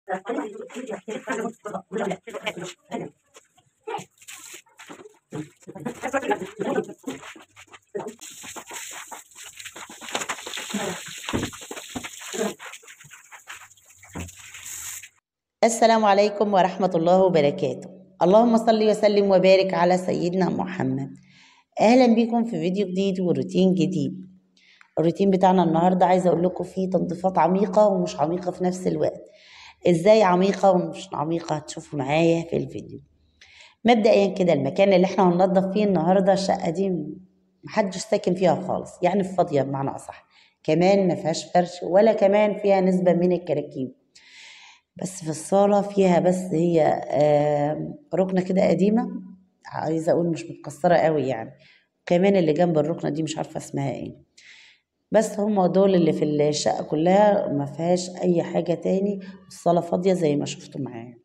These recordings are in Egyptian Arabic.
السلام عليكم ورحمة الله وبركاته اللهم صل وسلم وبارك على سيدنا محمد أهلا بكم في فيديو جديد وروتين جديد الروتين بتاعنا النهاردة عايزة أقول لكم فيه تنظيفات عميقة ومش عميقة في نفس الوقت إزاي عميقة ومش عميقة هتشوفوا معايا في الفيديو مبدئيا كده المكان اللي احنا هننضف فيه النهاردة الشقة دي محدش ساكن فيها خالص يعني فاضية بمعنى أصح كمان ما فيهاش فرش ولا كمان فيها نسبة من الكراكيب بس في الصالة فيها بس هي آه، ركنة كده قديمة عايزة أقول مش متكسرة قوي يعني كمان اللي جنب الركنة دي مش عارفة اسمها ايه بس هما دول اللي في الشقة كلها ما فيهاش أي حاجة تاني الصالة فاضية زي ما شفتوا معايا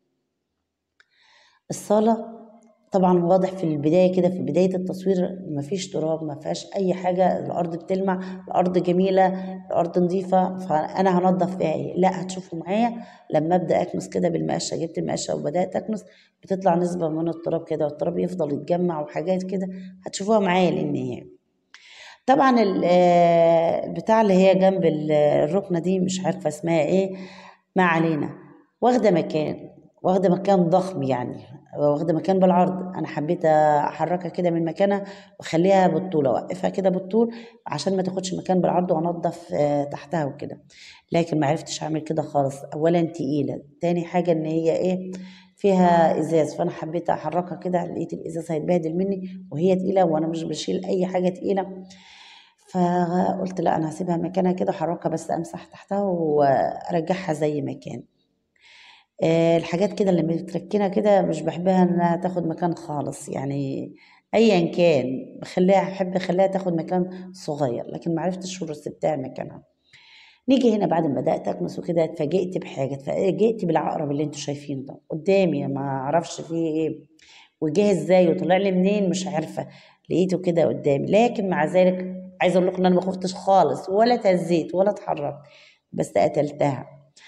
الصالة طبعا واضح في البداية كده في بداية التصوير مفيش تراب ما فيهاش أي حاجة الأرض بتلمع الأرض جميلة الأرض نظيفة فأنا هنضف فيها إيه لا هتشوفوا معايا لما أبدأ أكنس كده بالمقشة جبت المقشة وبدأت أكنس بتطلع نسبة من التراب كده والتراب يفضل يتجمع وحاجات كده هتشوفوها معايا للنهاية طبعا البتاع اللي هي جنب الركنة دي مش عارفة اسمها ايه ما علينا واخدة مكان واخدة مكان ضخم يعني واخدة مكان بالعرض أنا حبيت أحركها كده من مكانها وأخليها بالطول أوقفها كده بالطول عشان ما تاخدش مكان بالعرض وأنضف آه، تحتها وكده لكن ما عرفتش أعمل كده خالص أولا تقيلة تاني حاجة إن هي إيه فيها ازاز فانا حبيت احركها كده لقيت الازاز هيتبهدل مني وهي تقيله وانا مش بشيل اي حاجه تقيله فقلت لا انا هسيبها مكانها كده احركها بس امسح تحتها وارجعها زي ما كان آه، الحاجات كده اللي متركنه كده مش بحبها انها تاخد مكان خالص يعني ايا كان بخليها احب اخليها تاخد مكان صغير لكن معرفتش ورثتها مكانها نيجي هنا بعد ما بدات اكنس وكده اتفاجئت بحاجه اتفاجئت بالعقرب اللي انتوا شايفينه ده قدامي ما اعرفش فيه ايه وجه ازاي وطلع لي منين مش عارفه لقيته كده قدامي لكن مع ذلك عايزه اقول لكم ان انا ما خفتش خالص ولا تهزيت ولا اتحركت بس قتلتها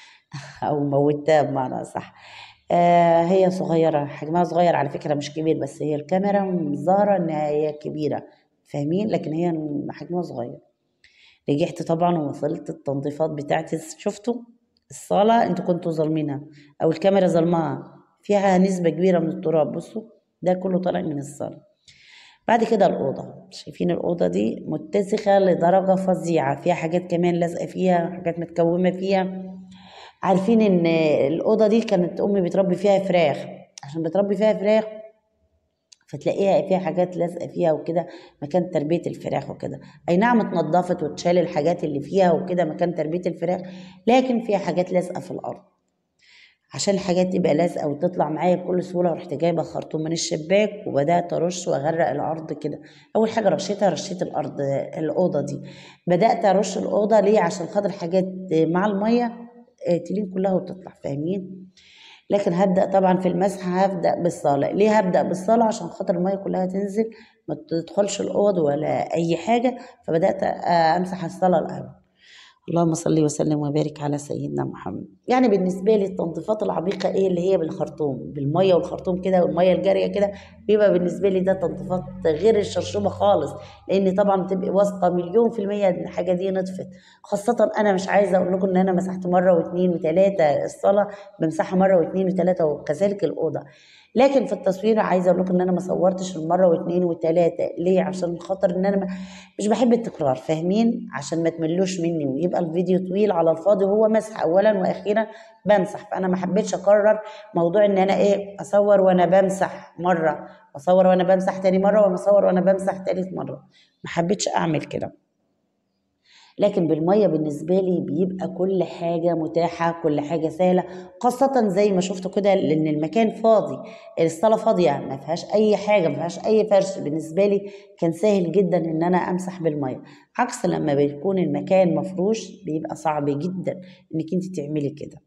او موتها بمعنى صح آه هي صغيره حجمها صغير على فكره مش كبير بس هي الكاميرا ظاهره ان هي كبيره فاهمين لكن هي حجمها صغير رجعت طبعا ووصلت التنظيفات بتاعتي شفتوا الصالة انتوا كنتوا ظالمينها او الكاميرا ظلمها فيها نسبة كبيرة من التراب بصوا ده كله طالع من الصالة بعد كده الأوضة شايفين الأوضة دي متسخة لدرجة فظيعة فيها حاجات كمان لازقة فيها حاجات متكومة فيها عارفين ان الأوضة دي كانت أمي بتربي فيها فراخ عشان بتربي فيها فراخ فتلاقيها فيها حاجات لازقه فيها وكده مكان تربيه الفراخ وكده اي نعم اتنضفت واتشال الحاجات اللي فيها وكده مكان تربيه الفراخ لكن فيها حاجات لازقه في الارض عشان الحاجات تبقى لازقه وتطلع معايا بكل سهوله رحت جايبه خرطوم من الشباك وبدات ارش واغرق الارض كده اول حاجه رشيتها رشيت الارض الاوضه دي بدات ارش الاوضه ليه عشان خاطر حاجات مع الميه تلين كلها وتطلع فاهمين لكن هبدأ طبعا في المسح هبدأ بالصالة ليه هبدأ بالصالة عشان خاطر المية كلها تنزل ما تدخلش الأوض ولا أي حاجة فبدأت أمسح الصالة الأول اللهم صل وسلم وبارك على سيدنا محمد يعني بالنسبه لي التنظيفات العميقه ايه اللي هي بالخرطوم بالميه والخرطوم كده والميه الجاريه كده بيبقى بالنسبه لي ده تنظيفات غير الشرشوبه خالص لان طبعا بتبقى واثقه مليون في الميه ان الحاجه دي نطفت خاصه انا مش عايزه اقول لكم ان انا مسحت مره واثنين وثلاثه الصلاه بمسحها مره واثنين وثلاثه وكذلك الاوضه لكن في التصوير عايزه اقول لكم ان انا ما صورتش المره واثنين وثلاثه ليه عشان خاطر ان انا مش بحب التكرار فاهمين عشان ما تملوش مني ويبقى الفيديو طويل على الفاضي وهو مسح اولا واخيرا بمسح فانا ما حبيتش اكرر موضوع ان انا ايه اصور وانا بمسح مره واصور وانا بمسح تاني مره وانا اصور وانا بمسح تالت مره ما حبيتش اعمل كده لكن بالمية بالنسبة لي بيبقى كل حاجة متاحة كل حاجة سهلة خاصة زي ما شفتوا كده لأن المكان فاضي الصالة فاضية ما فيهاش أي حاجة ما فيهاش أي فرش بالنسبة لي كان سهل جدا إن أنا أمسح بالمية عكس لما بيكون المكان مفروش بيبقى صعب جدا إنك أنت تعملي كده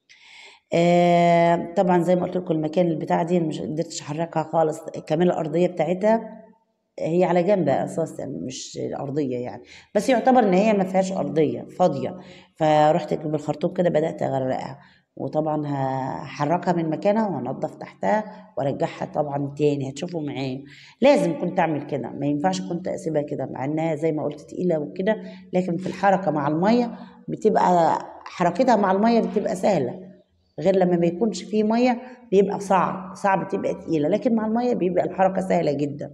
آه طبعا زي ما قلت لكم المكان البتاع دي مش قدرتش احركها خالص كمان الارضيه بتاعتها هي على جنب اساسا مش ارضيه يعني بس يعتبر ان هي ما فيهاش ارضيه فاضيه فرحت بالخرطوم كده بدات اغرقها وطبعا هحركها من مكانها وانضف تحتها وارجعها طبعا تاني هتشوفوا معايا لازم كنت اعمل كده ما ينفعش كنت اسيبها كده مع انها زي ما قلت تقيله وكده لكن في الحركه مع الميه بتبقى حركتها مع الميه بتبقى سهله غير لما ما يكونش فيه ميه بيبقى صعب صعب تبقى تقيله لكن مع الميه بيبقى الحركه سهله جدا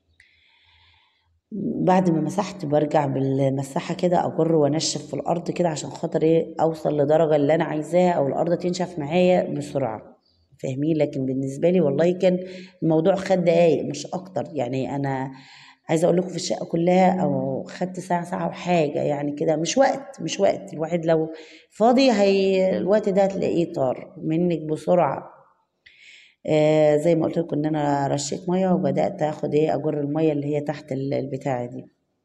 بعد ما مسحت برجع بالمساحة كده أجر وأنشف في الأرض كده عشان خاطر إيه أوصل لدرجة اللي أنا عايزاها أو الأرض تنشف معايا بسرعة فاهمين لكن بالنسبة لي والله كان الموضوع خد دقايق مش أكتر يعني أنا عايزة أقول لكم في الشقة كلها أو خدت ساعة ساعة وحاجة يعني كده مش وقت مش وقت الواحد لو فاضي هي الوقت ده هتلاقيه طار منك بسرعة آه زي ما قلت لكم ان انا رشيت ميه وبدات اخد ايه اجر الميه اللي هي تحت البتاعه دي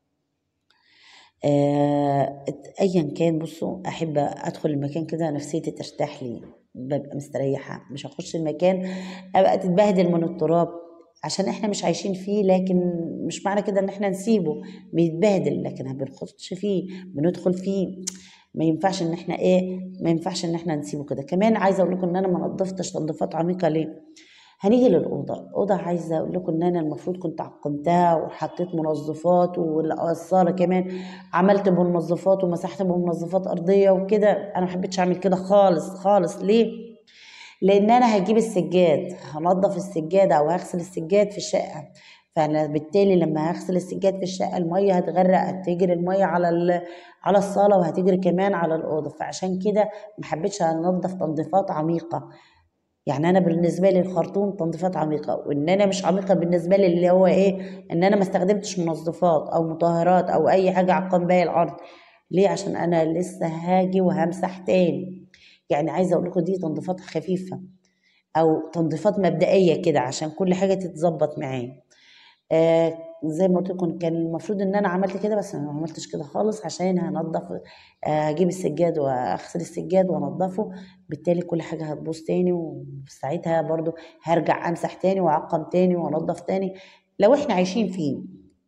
آه ايا كان بصوا احب ادخل المكان كده نفسيتي ترتاح لي ببقى مستريحه مش هخش المكان ابقى تتبهدل من التراب عشان احنا مش عايشين فيه لكن مش معنى كده ان احنا نسيبه بيتبهدل لكن بنخش فيه بندخل فيه ما ينفعش ان احنا ايه ما ينفعش ان احنا نسيبه كده كمان عايزه اقول لكم ان انا ما نظفتش تنظيفات عميقه ليه هنيجي للاوضه الاوضه عايزه اقول لكم ان انا المفروض كنت عقمتها وحطيت منظفات والصاله كمان عملت بمنظفات ومسحت بمنظفات ارضيه وكده انا ما حبيتش اعمل كده خالص خالص ليه لان انا هجيب السجاد هنضف السجاد او هغسل السجاد في الشقه فانا بالتالي لما هغسل السجاد في الشقه الميه هتغرق هتجري الميه على على الصاله وهتجري كمان على الاوضه فعشان كده ما حبيتش انضف تنظيفات عميقه يعني انا بالنسبه لي الخرطوم تنظيفات عميقه وان انا مش عميقه بالنسبه لي اللي هو ايه ان انا ما استخدمتش منظفات او مطهرات او اي حاجه عقم باقي الارض ليه عشان انا لسه هاجي وهمسح تاني يعني عايزه اقول لكم دي تنظيفات خفيفه او تنظيفات مبدئيه كده عشان كل حاجه تتظبط معايا آه زي ما قلت لكم كان المفروض ان انا عملت كده بس انا ما عملتش كده خالص عشان هنضف آه، اجيب السجاد واغسل السجاد وانضفه بالتالي كل حاجه هتبوظ تاني وساعتها برضو هرجع امسح تاني واعقم تاني وانضف تاني لو احنا عايشين فيه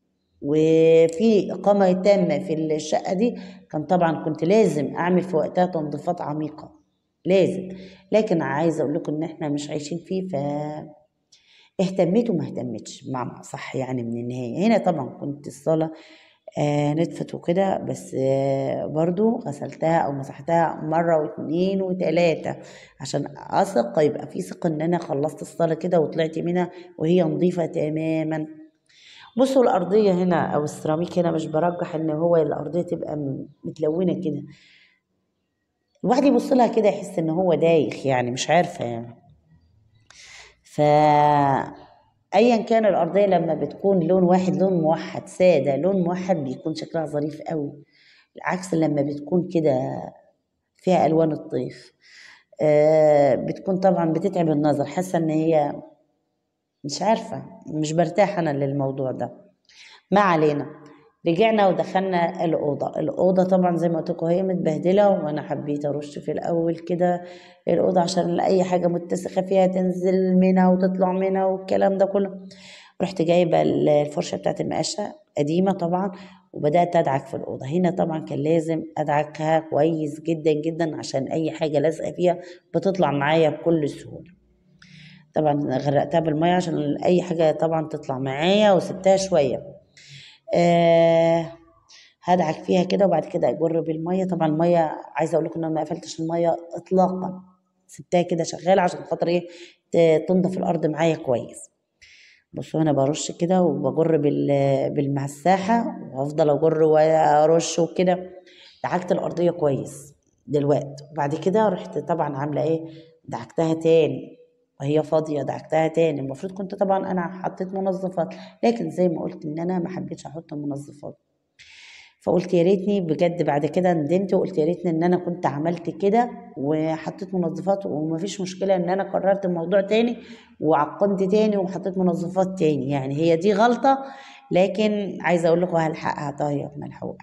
وفي إقامة تامة في الشقة دي كان طبعا كنت لازم أعمل في وقتها تنظيفات عميقة لازم لكن عايزة أقول لكم إن إحنا مش عايشين فيه ف اهتميت وما اهتمتش بمعنى صح يعني من النهاية هنا طبعا كنت الصلاة آه نطفت وكده بس آه برضو غسلتها او مسحتها مرة واتنين وتلاتة عشان اثق يبقى في ثقة ان انا خلصت الصلاة كده وطلعت منها وهي نظيفة تماما بصوا الارضية هنا او السيراميك هنا مش برجح ان هو الارضية تبقى متلونة كده الواحد يبص لها كده يحس ان هو دايخ يعني مش عارفة يعني ف ايا كان الارضيه لما بتكون لون واحد لون موحد ساده لون موحد بيكون شكلها ظريف قوي العكس لما بتكون كده فيها الوان الطيف آه بتكون طبعا بتتعب النظر حاسه ان هي مش عارفه مش برتاح انا للموضوع ده ما علينا رجعنا ودخلنا الأوضة الأوضة طبعا زي ما قلت لكم هي متبهدلة وأنا حبيت أرش في الأول كده الأوضة عشان أي حاجة متسخة فيها تنزل منها وتطلع منها والكلام ده كله رحت جايبة الفرشة بتاعت المقاشة قديمة طبعا وبدأت أدعك في الأوضة هنا طبعا كان لازم أدعكها كويس جدا جدا عشان أي حاجة لازقة فيها بتطلع معايا بكل سهولة طبعا غرقتها بالمية عشان أي حاجة طبعا تطلع معايا وسبتها شوية آه هدعك فيها كده وبعد كده اجر بالميه طبعا الميه عايزه اقول لكم ان انا ما قفلتش الميه اطلاقا سبتها كده شغاله عشان خاطر ايه تنضف الارض معايا كويس بصوا انا برش كده وبجر بالمساحه وافضل اجر وارش وكده دعكت الارضيه كويس دلوقتي وبعد كده رحت طبعا عامله ايه دعكتها تاني وهي فاضية دعكتها تاني المفروض كنت طبعا أنا حطيت منظفات لكن زي ما قلت إن أنا ما حبيتش أحط منظفات فقلت يا ريتني بجد بعد كده ندمت وقلت يا ريتني ان انا كنت عملت كده وحطيت منظفات ومفيش مشكله ان انا قررت الموضوع تاني وعقمت تاني وحطيت منظفات تاني يعني هي دي غلطه لكن عايزه اقول لكم هلحقها طيب ملحوقه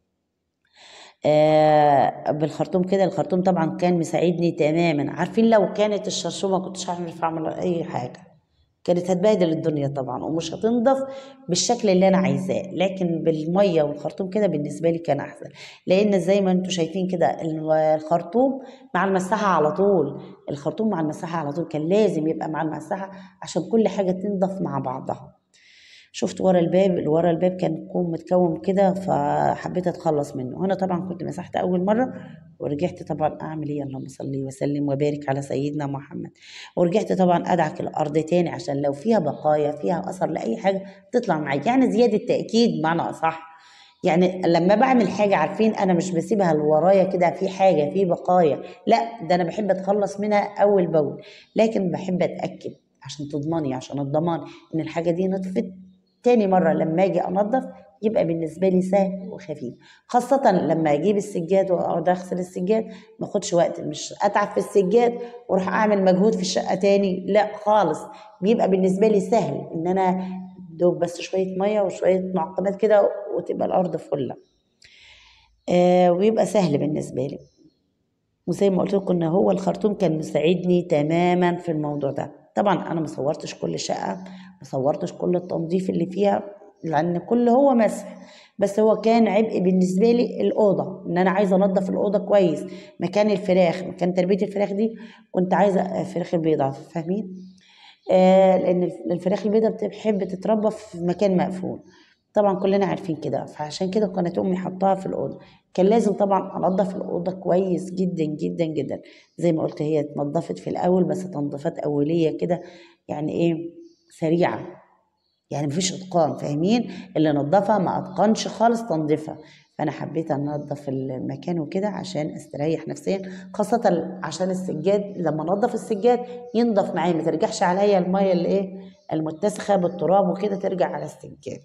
آه بالخرطوم كده الخرطوم طبعا كان مساعدني تماما عارفين لو كانت الشرشومه كنتش هعرف اعمل اي حاجه كانت هتبهدل الدنيا طبعا ومش هتنضف بالشكل اللي انا عايزاه لكن بالميه والخرطوم كده بالنسبه لي كان احسن لان زي ما انتم شايفين كده الخرطوم مع المساحه على طول الخرطوم مع المساحه على طول كان لازم يبقى مع المساحه عشان كل حاجه تنضف مع بعضها شفت ورا الباب اللي ورا الباب كان كوم متكوم كده فحبيت اتخلص منه هنا طبعا كنت مسحت اول مره ورجعت طبعا اعمل ايه اللهم صل وسلم وبارك على سيدنا محمد ورجعت طبعا ادعك الارض تاني عشان لو فيها بقايا فيها اثر لاي حاجه تطلع معايا يعني زياده تاكيد معنى اصح يعني لما بعمل حاجة عارفين أنا مش بسيبها لورايا كده في حاجة في بقايا لا ده أنا بحب أتخلص منها أول بأول لكن بحب أتأكد عشان تضمني عشان الضمان إن الحاجة دي نطفت تاني مرة لما أجي أنظف يبقى بالنسبة لي سهل وخفيف خاصة لما أجيب السجاد وأقعد أغسل السجاد ما أخدش وقت مش أتعب في السجاد وأروح أعمل مجهود في الشقة تاني لا خالص بيبقى بالنسبة لي سهل إن أنا دوب بس شوية مية وشوية معقمات كده وتبقى الأرض فلة آه ويبقى سهل بالنسبة لي وزي ما قلت لكم ان هو الخرطوم كان مساعدني تماما في الموضوع ده طبعا انا ما صورتش كل شقه ما صورتش كل التنظيف اللي فيها لان كل هو مسح بس هو كان عبء بالنسبه لي الاوضه ان انا عايزه انظف الاوضه كويس مكان الفراخ مكان تربيه الفراخ دي كنت عايزه فراخ البيضاء فاهمين آه لان الفراخ البيضاء بتحب تتربى في مكان مقفول طبعا كلنا عارفين كده فعشان كده كانت امي حطاها في الاوضه كان لازم طبعا انضف الاوضه كويس جدا جدا جدا زي ما قلت هي اتنضفت في الاول بس تنظيفات اوليه كده يعني ايه سريعه يعني مفيش اتقان فاهمين اللي نظفها ما اتقنش خالص تنظيفها فانا حبيت انضف المكان وكده عشان استريح نفسيا خاصه عشان السجاد لما انضف السجاد ينضف معايا ما ترجعش عليا الميه اللي ايه المتسخه بالتراب وكده ترجع على السجاد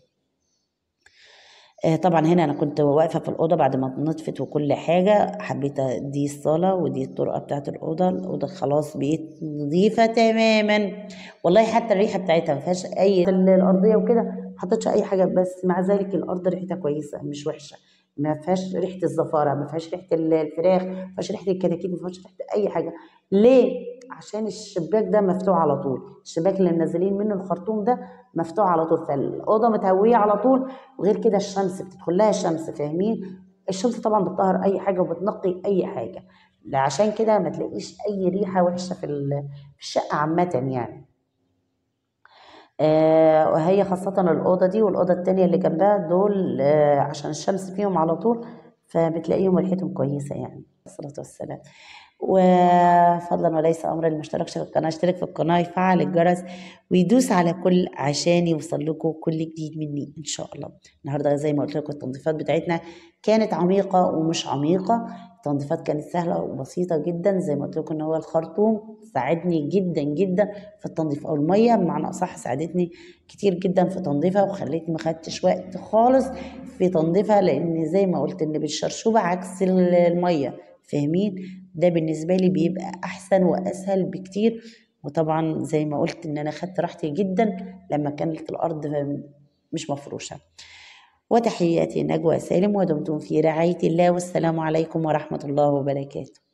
طبعا هنا انا كنت واقفه في الاوضه بعد ما نطفت وكل حاجه حبيت دي الصاله ودي الطرقه بتاعت الاوضه الاوضه خلاص بقت نظيفه تماما والله حتى الريحه بتاعتها ما فيهاش اي الارضيه وكده ما حطيتش اي حاجه بس مع ذلك الارض ريحتها كويسه مش وحشه ما فيهاش ريحه الزفاره ما فيهاش ريحه الفراخ ما فيهاش ريحه الكتاكيت ما فيهاش ريحه اي حاجه ليه عشان الشباك ده مفتوح على طول الشباك اللي منزلين منه الخرطوم ده مفتوح على طول فالاوضه متهويه على طول وغير كده الشمس بتدخل لها الشمس فاهمين الشمس طبعا بتطهر اي حاجه وبتنقي اي حاجه عشان كده ما تلاقيش اي ريحه وحشه في الشقه عامه يعني آه وهي خاصة الأوضة دي والأوضة التانية اللي جنبها دول آه عشان الشمس فيهم على طول فبتلاقيهم ريحتهم كويسة يعني الصلاة والسلام وفضلا وليس امر اللي مشتركش في القناه اشترك في القناه يفعل الجرس ويدوس على كل عشان يوصل لكم كل جديد مني ان شاء الله النهارده زي ما قلت لكم التنظيفات بتاعتنا كانت عميقه ومش عميقه التنظيفات كانت سهله وبسيطه جدا زي ما قلت لكم ان هو الخرطوم ساعدني جدا جدا في التنظيف او الميه بمعنى اصح ساعدتني كتير جدا في تنظيفها وخلتني ما خدتش وقت خالص في تنظيفها لان زي ما قلت ان بالشرشوبه عكس الميه فاهمين ده بالنسبة لي بيبقى أحسن وأسهل بكتير وطبعا زي ما قلت إن أنا خدت راحتي جدا لما كانت الأرض مش مفروشة وتحياتي نجوى سالم ودمتم في رعاية الله والسلام عليكم ورحمة الله وبركاته